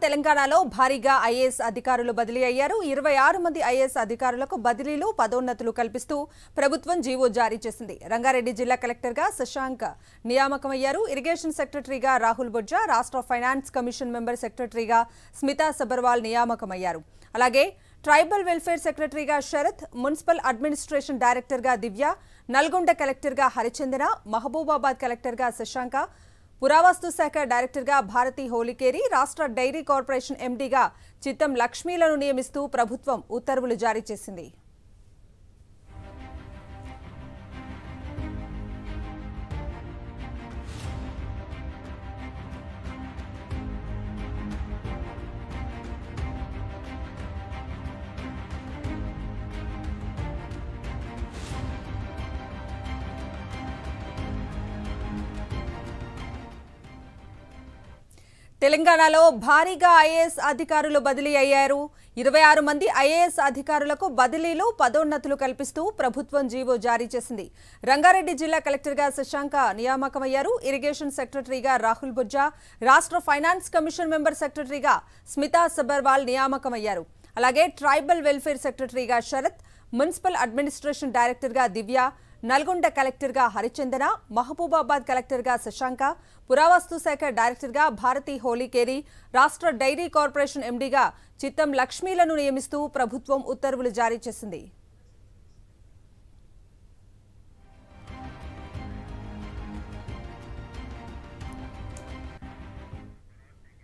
తెలంగాణలో భారీగా ఐఏఎస్ అధికారులు బదిలీ అయ్యారు ఇరవై ఆరు మంది ఐఏఎస్ అధికారులకు బదిలీలు పదోన్నతులు కల్పిస్తూ ప్రభుత్వం జీవో జారీ చేసింది రంగారెడ్డి జిల్లా కలెక్టర్గా శశాంక్ నియామకమయ్యారు ఇరిగేషన్ సెక్రటరీగా రాహుల్ బొజ్జా రాష్ట్ర ఫైనాన్స్ కమిషన్ మెంబర్ సెక్రటరీగా స్మితా సబర్వాల్ నియామకమయ్యారు అలాగే ట్రైబల్ వెల్ఫేర్ సెక్రటరీగా శరత్ మున్సిపల్ అడ్మినిస్ట్రేషన్ డైరెక్టర్గా దివ్య నల్గొండ కలెక్టర్గా హరిచందన మహబూబాబాద్ కలెక్టర్గా శశాంక పురావస్తు శాఖ డైరెక్టర్గా భారతి హోలికేరి రాష్ట్ర డైరీ కార్పొరేషన్ ఎండీగా చిత్తం లక్ష్మీలను నియమిస్తూ ప్రభుత్వం ఉత్తర్వులు జారీ చేసింది తెలంగాణలో భారీగా ఐఏఎస్ అధికారులు బదిలీ అయ్యారు ఇరవై ఆరు మంది ఐఏఎస్ అధికారులకు బదిలీలు పదోన్నతులు కల్పిస్తూ ప్రభుత్వం జీవో జారీ చేసింది రంగారెడ్డి జిల్లా కలెక్టర్గా శశాంక నియామకమయ్యారు ఇరిగేషన్ సెక్రటరీగా రాహుల్ బుజ్జా రాష్ట్ర ఫైనాన్స్ కమిషన్ మెంబర్ సెక్రటరీగా స్మితా సబర్వాల్ నియామకమయ్యారు అలాగే ట్రైబల్ వెల్ఫేర్ సెక్రటరీగా శరత్ మున్సిపల్ అడ్మినిస్ట్రేషన్ డైరెక్టర్గా దివ్య నల్గొండ కలెక్టర్గా హరిచందన మహబూబాబాద్ కలెక్టర్గా శశాంక పురావస్తు శాఖ డైరెక్టర్గా భారతి హోలీకేరి రాష్ట్ర డైరీ కార్పొరేషన్ ఎండీగా చిత్తం లక్ష్మీలను నియమిస్తూ ప్రభుత్వం ఉత్తర్వులు జారీ చేసింది